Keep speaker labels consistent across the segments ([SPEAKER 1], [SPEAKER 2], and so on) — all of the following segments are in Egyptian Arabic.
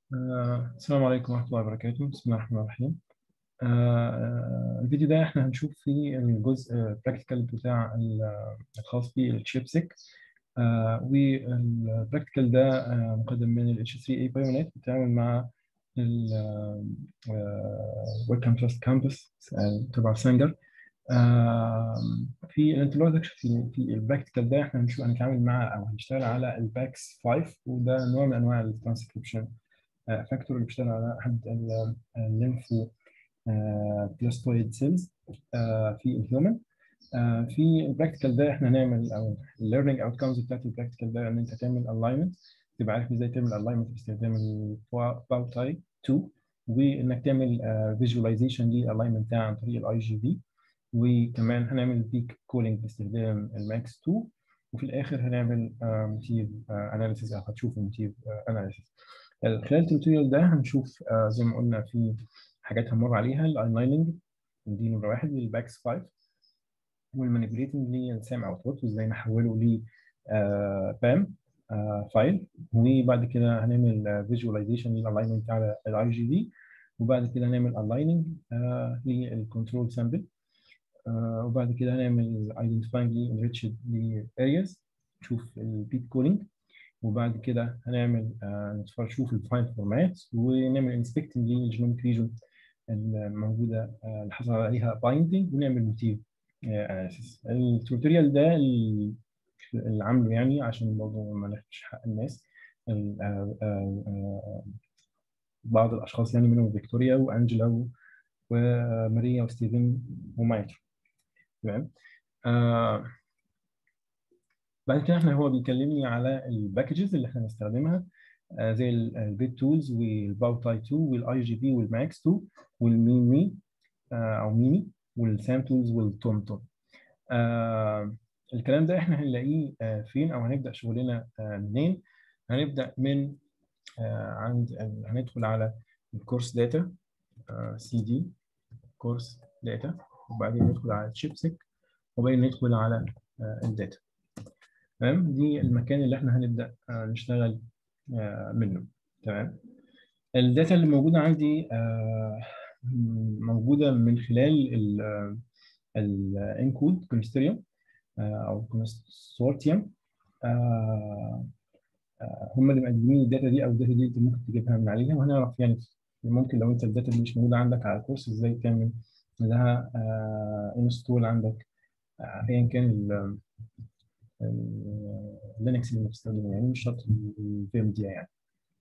[SPEAKER 1] آه، السلام عليكم ورحمة الله وبركاته بسم الله الرحمن الرحيم آه، آه، الفيديو ده احنا هنشوف فيه الجزء براكتيكال بتاع ال- الخاص بالشيبسك والبراكتيكال ده آه، مقدم من ال H3A بايونيت بيتعامل مع ال ويلكم تراست كامبس تبع سانجر في الانترودكشن في في البراكتيكال ده احنا هنشوف هنتعامل مع او هنشتغل على الباكس 5 وده نوع من انواع الترانسكريبشن فاكتور اللي بيشتغل على احد الليمفو بلاستويد سيلز في الهيومن في البراكتيكال ده احنا نعمل او الليرنينج اوتكمز بتاعت البراكتيكال ده ان انت تعمل الاينمنت تبقى عارف ازاي تعمل الاينمنت باستخدام الباو تاي 2 وانك تعمل فيجواليزيشن للالاينمنت ده عن طريق الاي جي في وكمان هنعمل بيك كولينج باستخدام الماكس 2 وفي الاخر هنعمل موتيف اناليسيس او هتشوف الموتيف اناليسيس خلال التوتوريال ده هنشوف آه زي ما قلنا في حاجات هنمر عليها الاينلايننج دي نمره واحد للباكس 5 والمانيبيوليتنج للسام اوتبوت وازاي نحوله ل بام فايل وبعد كده هنعمل فيجواليزيشن للالاينمنت على الاي جي في وبعد كده هنعمل الايننج للكنترول سامبل وبعد كده هنعمل ايدنتيفاينج لانريتشد لارياز نشوف البيت كولينج وبعد كده هنعمل نتفرج نشوف الفايل فورمات ونعمل انسبكتنج للجينوميك ريجن الموجوده اللي حصل عليها بايندنج ونعمل موتيف اناليسيس التوتوريال ده اللي عامله يعني عشان برضه ما ناخدش حق الناس بعض الاشخاص يعني منهم فيكتوريا وانجلا وماريا وستيفن ومايترو تمام آه بعد كده احنا هو بيكلمني على الباكجز اللي احنا هنستخدمها آه زي البيت تولز والباو تاي 2 والاي جي بي والماكس 2 والمين مي آه او ميمي والسام تولز والتوم توم آه الكلام ده احنا هنلاقيه آه فين او هنبدا شغلنا آه منين هنبدا من آه عند هندخل على الكورس داتا سي دي كورس داتا وبعدين ندخل على تشيبسك وبعدين ندخل على آه الداتا تمام دي المكان اللي احنا هنبدا آه نشتغل آه منه تمام الداتا اللي موجوده عندي آه موجوده من خلال الانكود كونستريوم او كونستورتيوم هم اللي مقدمين الداتا دي او الداتا دي انت ممكن تجيبها من عليها وهنعرف يعني ممكن لو انت الداتا دي مش موجوده عندك على الكورس ازاي تعمل لها انستول عندك ايا كان اللينكس اللي بتستخدمه يعني مش شرط الفي ام دي يعني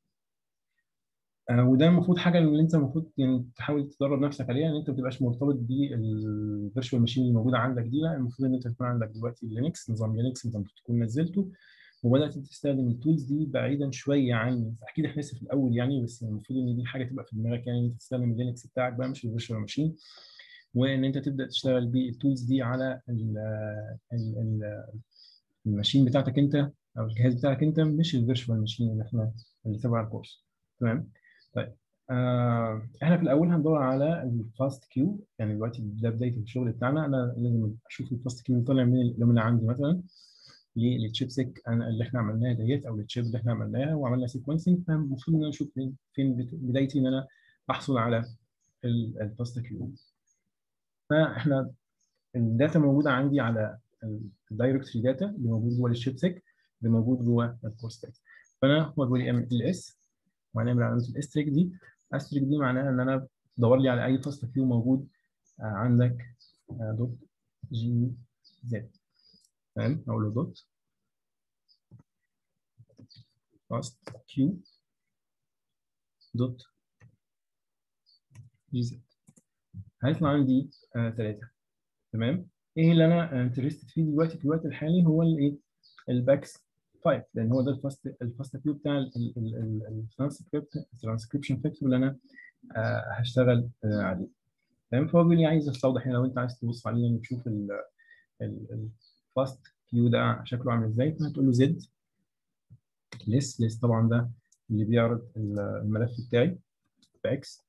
[SPEAKER 1] آه وده المفروض حاجه اللي انت المفروض يعني تحاول تدرب نفسك عليها ان انت ما تبقاش مرتبط بالفيرشوال ماشين اللي موجوده عندك دي لا المفروض ان انت تكون عندك دلوقتي لينكس نظام لينكس انت المفروض تكون نزلته وبدات تستخدم التولز دي بعيدا شويه عن اكيد احنا لسه في الاول يعني بس المفروض ان دي حاجه تبقى في دماغك يعني ان انت تستخدم اللينكس بتاعك بقى مش الفيرشوال ماشين وان انت تبدا تشتغل بالتولز دي على ال ال ال الماشين بتاعتك انت او الجهاز بتاعك انت مش الفيرشوال ماشين اللي احنا اللي تبع الكورس تمام طيب آه احنا في الاول هندور على الفاست كيو يعني دلوقتي ده بدايه الشغل بتاعنا انا لازم اشوف الفاست كيو طالع من اللي من عندي مثلا للتشيبسك اللي احنا عملناها ديت او التشيب اللي احنا عملناها وعملنا سيكونسنج فالمفروض ان انا اشوف فين فين بدايتي ان انا احصل على الفاست كيو فاحنا الداتا موجوده عندي على الدايركتري داتا اللي موجود جوه الشيبسك اللي موجود جوه الكورس داتا فانا هو بيقول لي ال اس وهنعمل علامه الاستريك دي استريك دي معناها ان انا تدور لي على اي فاست كيو موجود عندك دوت جي زد تمام اقول له دوت فاست كيو دوت جي زد هيطلع عندي ثلاثه تمام ايه اللي انا انترستد فيه دلوقتي في الوقت الحالي هو الايه الباكس 5 لان هو ده الفاست الفاست كيو بتاع الترانسكريبشن فاكتور اللي انا آه هشتغل آه عليه تمام فهو بيقول لي عايز استوضح هنا لو انت عايز تبص عليه يعني تشوف الفاست كيو ده شكله عامل ازاي فهتقول له زد ليس ليس طبعا ده اللي بيعرض الملف بتاعي باكس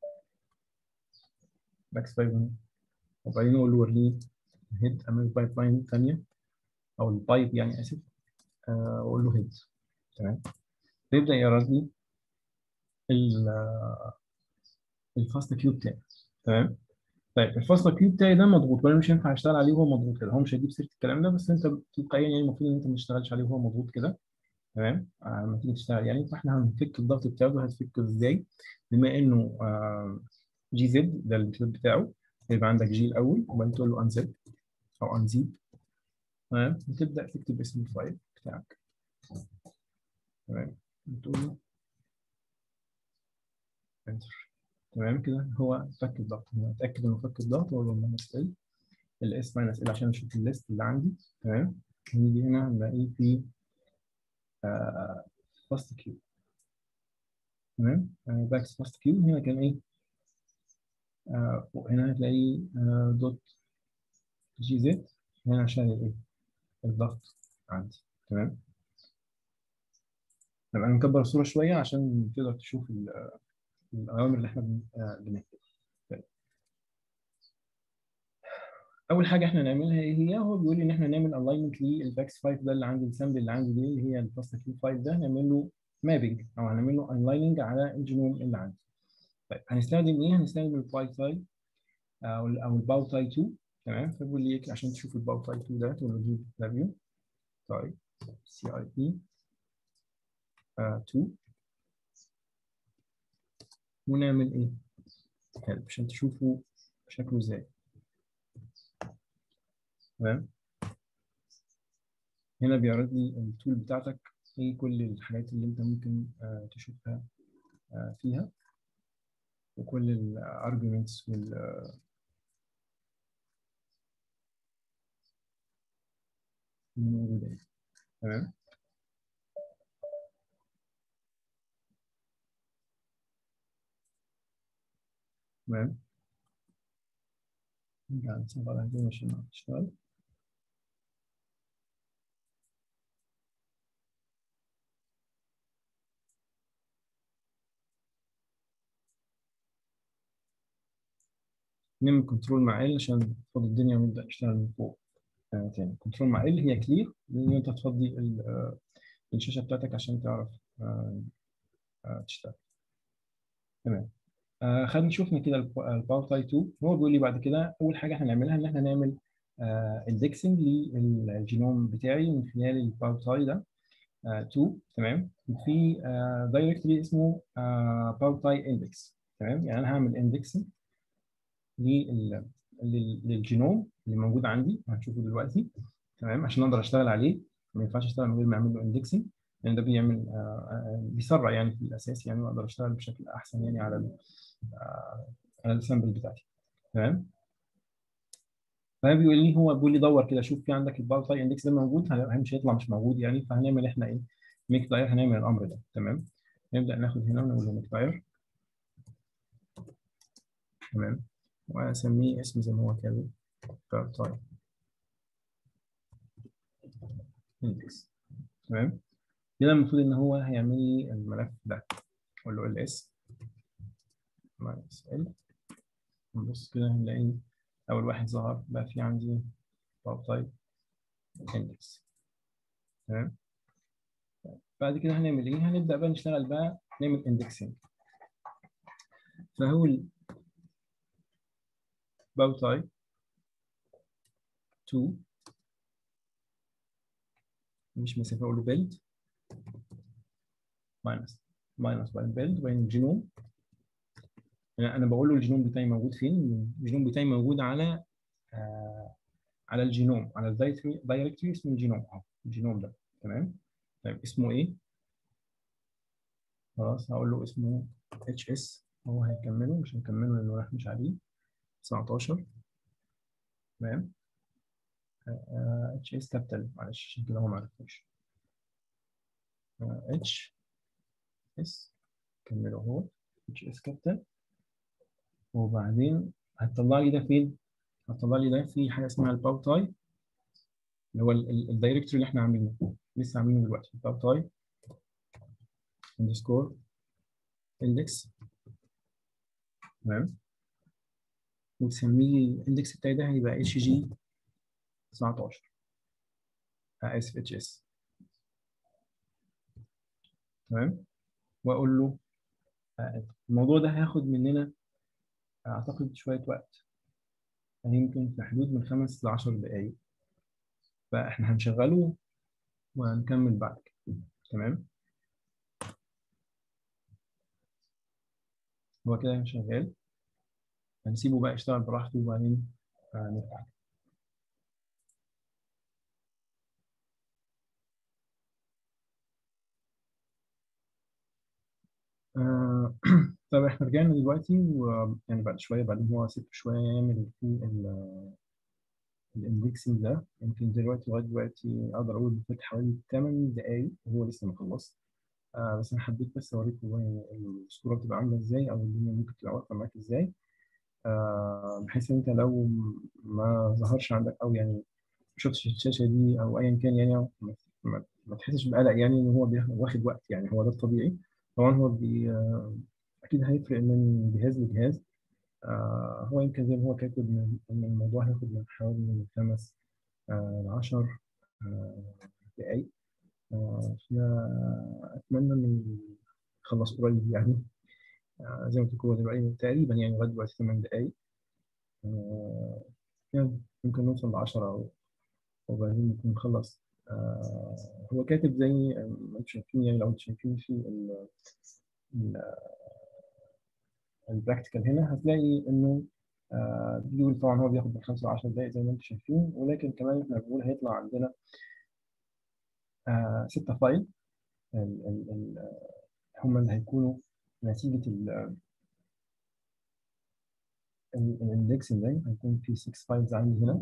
[SPEAKER 1] باكس 5 وبعدين اقول له وريني هيد اعمل بايب لاين ثانيه او البايب يعني اسف واقول له هيد تمام بيبدا يعرض لي الفاست كيو بتاعي تمام طيب الفاست كيو بتاعي ده مضغوط وانا مش هينفع اشتغل عليه وهو مضغوط كده هو مش هيجيب سيره الكلام ده بس انت تلقائيا يعني المفروض ان انت ما تشتغلش عليه وهو مضغوط كده تمام آه، لما تيجي تشتغل يعني فاحنا هنفك الضغط بتاعه ده هتفكه ازاي بما انه آه، جي زد ده الامتداد بتاعه يبقى عندك جي الاول وبعدين تقول له انزد او انزيد تمام وتبدا تكتب اسم الفايل بتاعك تمام تقول له انتر تمام كده هو فك الضغط هو اتاكد انه فك الضغط واقول له ماينس ال الاس ماينس ال عشان اشوف الليست اللي عندي تمام نيجي هنا نلاقي في فاست كيو تمام باكس فاست كيو هنا كان ايه آه هنا هتلاقي آه دوت جي زد هنا عشان الايه الضغط عندي تمام طب انا نكبر الصوره شويه عشان تقدر تشوف الاوامر اللي احنا بنكتبها طيب. اول حاجه احنا نعملها ايه هي هو بيقول لي ان احنا نعمل الاينمنت للباكس 5 ده اللي عندي السامبل اللي عندي دي اللي هي الباستا كيو 5 ده نعمل له مابنج او هنعمل له انلايننج على الجينوم اللي عندي طيب هنستخدم ايه هنستخدم الباي تاي او او الباو تاي 2 تمام فبيقول لي عشان تشوف الباو تاي 2 ده تقول له جي دبليو طيب سي اي بي 2 ونعمل ايه help عشان تشوفوا شكله ازاي تمام هنا بيعرض لي التول بتاعتك ايه كل الحاجات اللي انت ممكن آه تشوفها آه فيها وكل الارجيومنتس وال موجودة تمام تمام نرجع نصغر هذه عشان تشتغل نعمل كنترول مع ال عشان تفضي الدنيا ونبدا نشتغل من فوق آه تاني كنترول مع ال هي كلير لان انت تفضي الشاشه بتاعتك عشان تعرف آه آه تشتغل تمام آه خلينا شوفنا كده الباور تاي 2 هو بيقول لي بعد كده اول حاجه احنا هنعملها ان احنا نعمل اندكسنج للجينوم بتاعي من خلال الباور تاي ده 2 تمام وفي دايركتوري اسمه باور تاي اندكس تمام يعني انا هعمل اندكسنج للجينوم اللي موجود عندي هنشوفه دلوقتي تمام عشان اقدر اشتغل عليه ما ينفعش اشتغل من غير ما اعمل له اندكسنج لان ده بيعمل بيسرع يعني في الاساس يعني واقدر اشتغل بشكل احسن يعني على على السامبل بتاعتي تمام فبيقول لي هو بيقول لي دور كده شوف في عندك الباور تاي اندكس ده موجود مش هيطلع مش موجود يعني فهنعمل احنا ايه ميك داير هنعمل الامر ده تمام نبدا ناخد هنا ونقول له ميك داير تمام واسميه اسم زي ما هو كده باور تاي اندكس تمام كده المفروض ان هو هيعمل لي الملف ده اقول له ال اس ماينس ال نبص كده هنلاقي اول واحد ظهر بقى في عندي باور تايب اندكس تمام بعد كده هنعمل ايه هنبدا بقى نشتغل بقى نعمل اندكسنج فهو باور تايب 2 مش مسافه اقول له بيلد ماينس ماينس باين بيلد باين الجينوم يعني انا بقول له الجينوم بتاعي موجود فين الجينوم بتاعي موجود على آه على الجينوم على الدايركتوري اسمه الجينوم اهو الجينوم ده تمام طيب اسمه ايه خلاص هقول له اسمه اتش اس هو هيكمله مش هنكمله لانه راح مش عليه 19 تمام اتش اس كابيتال معلش عشان كده هو ما عرفوش اتش اس كمله هو اتش اس كابيتال وبعدين هتطلع لي ده فين؟ هتطلع لي ده في حاجه اسمها الباو تاي اللي هو الدايركتوري اللي احنا عاملينه لسه عاملينه دلوقتي الباو تاي اندرسكور اندكس تمام وتسميه الاندكس بتاعي ده هيبقى اتش جي 19 اسف اتش اس تمام واقول له الموضوع ده هياخد مننا اعتقد شويه وقت يعني يمكن في حدود من خمس ل 10 دقائق فاحنا هنشغله وهنكمل بعد كده تمام هو كده شغال هنسيبه بقى يشتغل براحته وبعدين نفتح آه طب احنا رجعنا دلوقتي ويعني بعد شويه بعدين هو سيب شويه يعمل في الاندكسنج ده يمكن دلوقتي لغايه دلوقتي اقدر اقول فات حوالي 8 دقايق وهو لسه ما خلص آه بس انا حبيت بس اوريكم يعني الصوره بتبقى عامله ازاي او الدنيا ممكن تبقى واقفه معاك ازاي آه بحيث ان انت لو ما ظهرش عندك او يعني شفتش الشاشه دي او ايا كان يعني ما, ما, ما تحسش بقلق يعني ان هو واخد وقت يعني هو ده الطبيعي طبعا هو بي اكيد هيفرق من جهاز لجهاز آه هو يمكن زي ما هو كاتب ان الموضوع هياخد من حوالي من خمس آه ل 10 آه دقايق آه اتمنى ان يخلص قريب يعني آه زي ما تقول دلوقتي تقريبا يعني لغايه دلوقتي 8 دقايق آه يعني ممكن نوصل ل 10 وبعدين نكون نخلص آه هو كاتب زي ما انتم شايفين يعني لو انتم شايفين في ال البراكتيكال هنا هتلاقي انه آه بيقول طبعا هو بياخد من 5 ل 10 دقائق زي ما انتم شايفين ولكن كمان احنا بنقول هيطلع عندنا آه ستة فايل ال ال ال هم اللي هيكونوا نتيجة ال الاندكسنج ده هيكون في 6 فايلز عندي هنا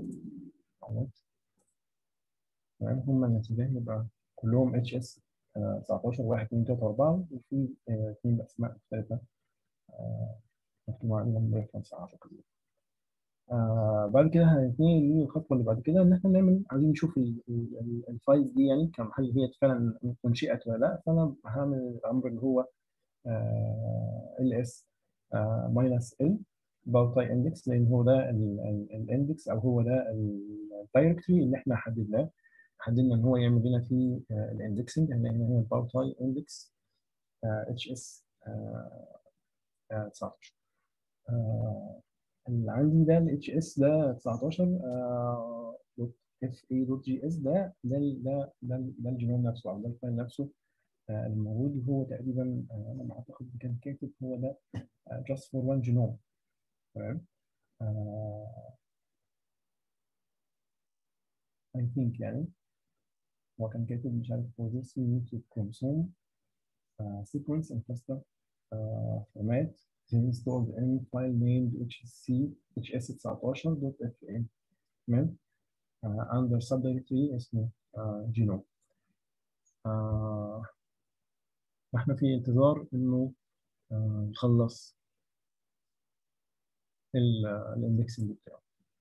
[SPEAKER 1] تمام هم النتيجة هيبقى كلهم اتش اس 19 1 2 3 4 وفي اثنين اسماء مختلفة مكتوبة عندنا ريفرنس اعتقد آه بعد كده هنتنقل للخطوه اللي بعد كده ان احنا نعمل عايزين نشوف الفايلز دي يعني كم هل هي فعلا منشئت ولا لا فانا هعمل الامر اللي هو ال اس ماينس ال باوتاي اندكس لان هو ده الاندكس او هو ده الدايركتوري اللي احنا حددناه حددنا ان هو يعمل لنا فيه الاندكسنج هنلاقي هنا هي الباوتاي اندكس اتش اس 19 اللي عندي ده ال HS ده 19 دوت اف اي دوت جي اس ده ده ده ده, ده الجينوم نفسه او ده الفايل نفسه الموجود هو تقريبا انا ما اعتقد كان كاتب هو ده just for one genome تمام I think يعني هو كان كاتب مش عارف for this you need to chromosome uh, sequence and cluster uh, format installed any file named hsc hs19.fa تمام uh, under subdirectory اسمه uh, genome uh, احنا في انتظار انه uh, يخلص الاندكسنج بتاعه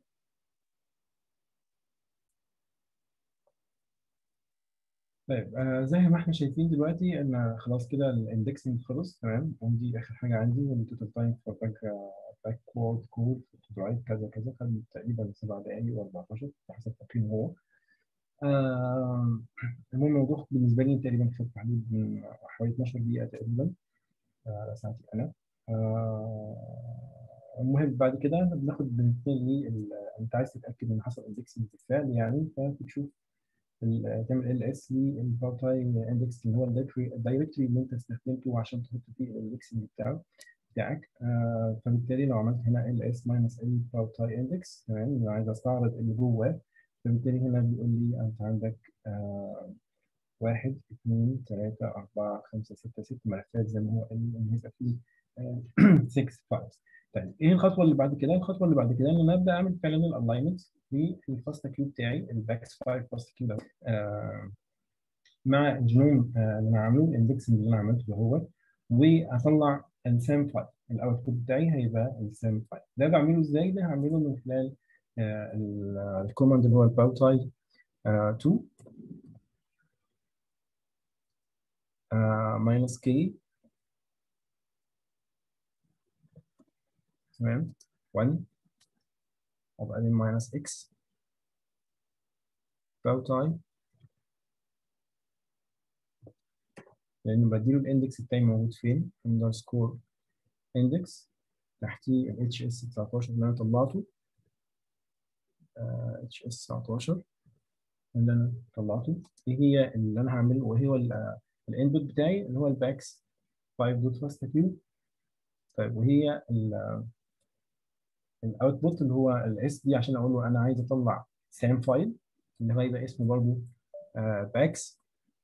[SPEAKER 1] طيب آه زي ما احنا شايفين دلوقتي ان خلاص كده الاندكسنج خلص تمام ودي اخر حاجه عندي والتوتال تايم فور باك باك وورد كود ترايت كذا كذا خد تقريبا 7 دقائق و14 حسب تقييم هو آه المهم الموضوع بالنسبه لي تقريبا خد حدود من حوالي 12 دقيقه تقريبا على آه ساعتي انا آه المهم بعد كده بناخد بنتنقل لي انت عايز تتاكد ان حصل اندكسنج بالفعل يعني فبتشوف تعمل ال اس للباوتاي اندكس اللي هو الدايركتوري اللي انت استخدمته عشان تحط فيه الاندكسنج بتاعه بتاعك آه فبالتالي لو عملت هنا ال اس ماينس ال باوتاي اندكس تمام لو عايز استعرض اللي جواه فبالتالي هنا بيقول لي انت عندك آه واحد اثنين ثلاثة أربعة خمسة ستة ست ملفات زي ما هو قال إن هيبقى فيه 6 فايلز طيب ايه الخطوه اللي بعد كده؟ الخطوه اللي بعد كده ان انا ابدا اعمل فعلا الالاينمنت للفاست كيو بتاعي الباكس 5 فاست كيو ده آه مع الجنوم آه اللي انا عامله الاندكسنج اللي انا عملته هو واطلع السام فايل الاوتبوت بتاعي هيبقى السام فايل ده بعمله ازاي؟ ده هعمله من خلال آه الكوماند اللي هو الباوتاي 2 ماينس كي تمام 1 وبعدين ماينس اكس باو تايم لأنه بديله الاندكس بتاعي موجود فين underscore index تحتيه ال HS 19 اللي أنا طلعته uh, HS 19 اللي أنا طلعته إيه هي اللي أنا هعمله وهي الانبوت بتاعي اللي هو الباكس 5.fastq طيب وهي الاوتبوت اللي هو الاس دي عشان اقول له انا عايز اطلع سام فايل اللي هو يبقى اسمه برضه باكس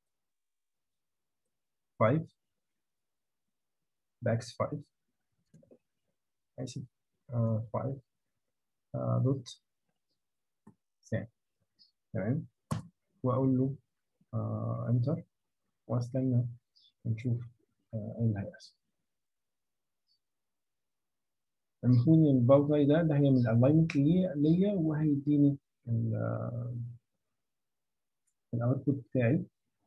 [SPEAKER 1] 5 باكس 5 اسف 5 دوت سام تمام واقول له انتر واستنى ونشوف ايه اللي هيحصل المفروض ان الباوتاي ده ده هيعمل الالاينمنت ليا وهيديني الاوتبوت بتاعي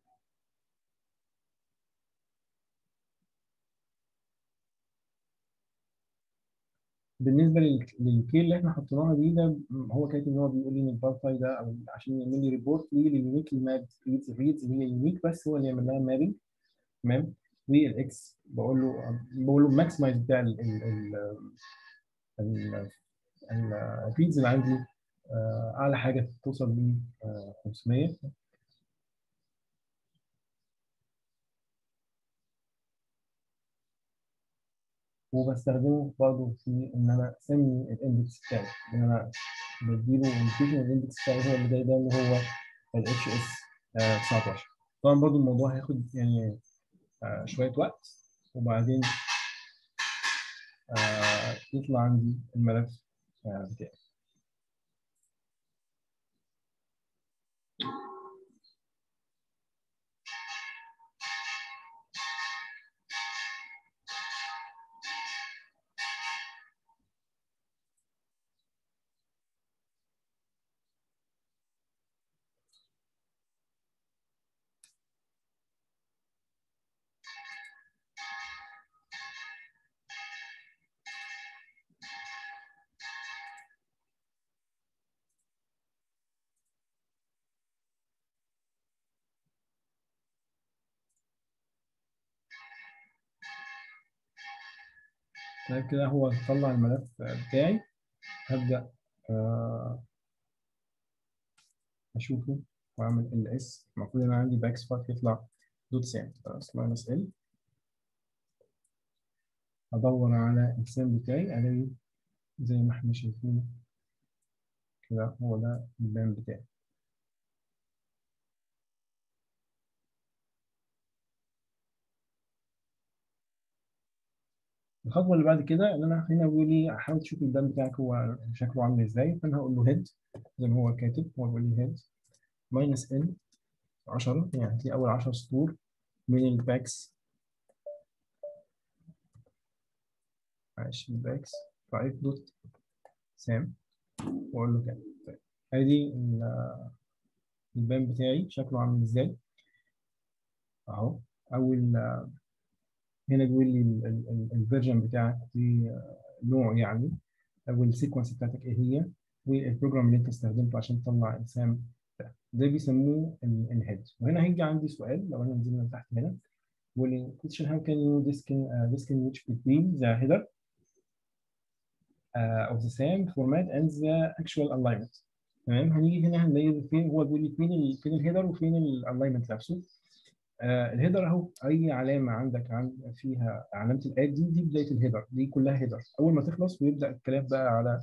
[SPEAKER 1] بالنسبه للكي اللي احنا حطيناها دي ده هو كاتب ان هو بيقول لي ان الباوتاي ده او عشان يعمل لي ريبورت ليه لليونيك ماب ريدز ريدز اللي هي يونيك بس هو اللي يعمل لها مابنج تمام والاكس بقول له بقول له ماكسمايز بتاع ال ال الفيدز اللي عندي اعلى حاجه توصل ل 500 وبستخدمه برضه في ان انا اسمي الاندكس بتاعي ان انا بديله الفيشن الاندكس بتاعي هو اللي جاي ده اللي هو ال اتش اس 19 طبعا برضه الموضوع هياخد يعني شويه وقت وبعدين يطلع عندي الملف بتاعي طيب كده هو طلع الملف بتاعي هبدأ أشوفه وأعمل ال اس المفروض إن أنا عندي باكس فات يطلع دوت سام خلاص ماينس ال أدور على السام بتاعي ألاقي زي ما احنا شايفين كده هو ده البان بتاعي الخطوه اللي بعد كده ان انا هنا بيقول لي حاول تشوف البان بتاعك هو شكله عامل ازاي فانا هقول له هيد زي ما هو كاتب هو بيقول لي هيد ماينس ان 10 يعني هتلاقي اول 10 سطور من الباكس معلش الباكس 5 دوت سام واقول له كده طيب ادي البان بتاعي شكله عامل ازاي اهو اول هنا بيقول لي الفيرجن بتاعك دي نوع يعني او السيكونس بتاعتك ايه هي والبروجرام اللي انت استخدمته عشان تطلع السام ده ده بيسموه الهيد وهنا هيجي عندي سؤال لو انا نزلنا تحت هنا بيقول لي question how can you distin distinguish between the header uh, of the SAM format and the actual alignment تمام هنيجي هنا هنلاقي فين هو بيقول لي فين ال فين الهيدر وفين الالاينمنت نفسه آه الهيدر اهو اي علامه عندك عن فيها علامه الاد دي دي بدايه الهيدر دي كلها هيدر اول ما تخلص ويبدا الكلام بقى على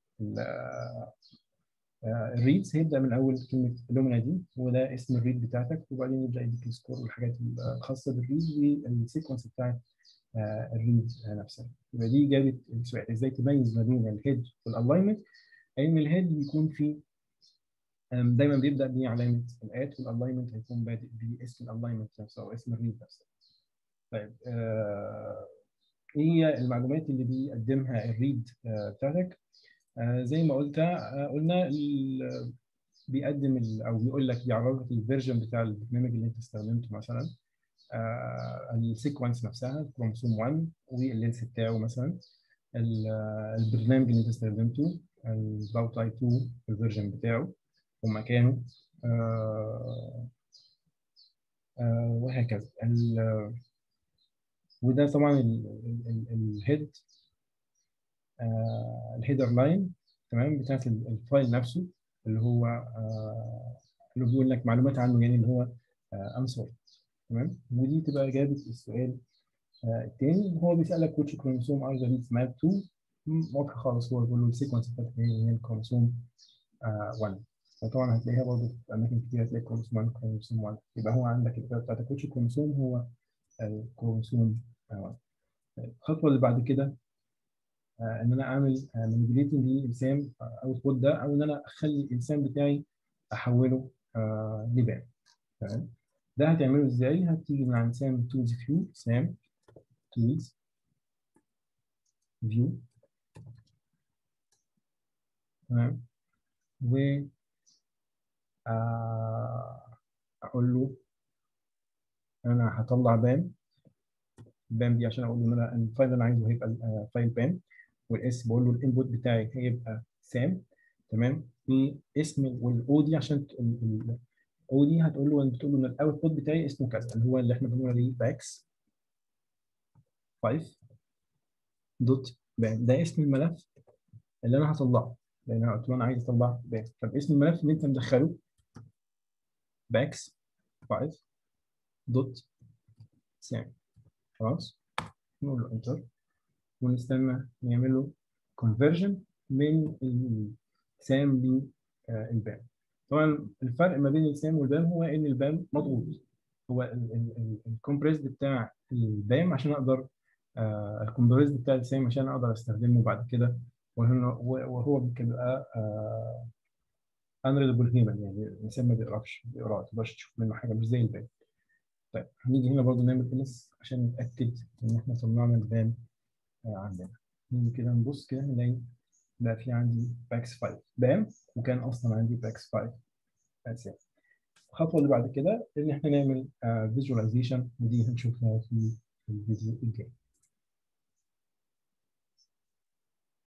[SPEAKER 1] الريدز هيبدا من اول كلمه لومنا دي وده اسم الريد بتاعتك وبعدين يبدا يديك السكور والحاجات الخاصه بالريد والسيكونس بتاعت آه الريد نفسها يبقى دي اجابه السؤال ازاي تميز ما بين الهيد والالاينمنت ان الهيد بيكون فيه دايما بيبدا بعلامه الات والالاينمنت هيكون بادئ باسم الالاينمنت نفسه او اسم الريد نفسه. طيب آه ايه هي المعلومات اللي بيقدمها الريد آه بتاعتك؟ آه زي ما قلت آه قلنا بيقدم او بيقول لك بيعرفك الفيرجن بتاع البرنامج اللي انت استخدمته مثلا آه السيكونس نفسها كروموسوم 1 واللينس بتاعه مثلا البرنامج اللي انت استخدمته الباوت اي 2 الفيرجن بتاعه ومكانه آه آه وهكذا وده طبعا الهيد الهيدر لاين تمام بتاعت الفايل نفسه اللي هو آه اللي بيقول لك معلومات عنه يعني اللي هو انسر تمام ودي تبقى اجابه السؤال آه الثاني هو بيسالك which chromosome are the leads map to واضحه خالص هو بيقول له السيكونس بتاعت هي الكروموسوم 1 وطبعا هتلاقيها برضه في اماكن كتير هتلاقي كروموسوم 1 كروموسوم 1 يبقى هو عندك الاجابه بتاعتك which كروموسوم هو الكروموسوم 1 الخطوه اللي بعد كده آه ان انا اعمل مانيبيوليتنج للانسان اوتبوت ده او ان انا اخلي الانسان بتاعي احوله آه لبان تمام ده هتعمله ازاي؟ هتيجي من عند سام تولز فيو سام تولز فيو تمام و آه اقول له انا هطلع بام بام دي عشان اقول له ان انا الفايل اللي انا عايزه هيبقى فايل بام والاس بقول له الانبوت بتاعي هيبقى سام تمام واسم والاو دي عشان الاو دي هتقول له بتقول له ان الاوتبوت بتاعي اسمه كذا اللي هو اللي احنا بنقول عليه باكس 5 دوت بام ده اسم الملف اللي انا هطلعه لان انا قلت له انا عايز اطلع بام طب اسم الملف اللي انت مدخله باكس 5 دوت سام خلاص نقول له انتر ونستنى نعمل له كونفرجن من السام للبام طبعا الفرق ما بين السام والبام هو ان البام مضغوط هو الكومبريس بتاع البام عشان اقدر الكومبريس بتاع السام عشان اقدر استخدمه بعد كده وهو بيبقى unreadable human يعني الانسان ما بيقراش بيقرا ما تقدرش تشوف منه حاجه مش زي البام طيب هنيجي هنا برضه نعمل إلس عشان نتاكد ان احنا طلعنا البام عندنا نيجي كده نبص كده نلاقي بقى في عندي باكس 5 بام وكان اصلا عندي باكس 5 اسف الخطوه اللي بعد كده ان احنا نعمل فيجواليزيشن ودي هنشوفها في الفيديو الجاي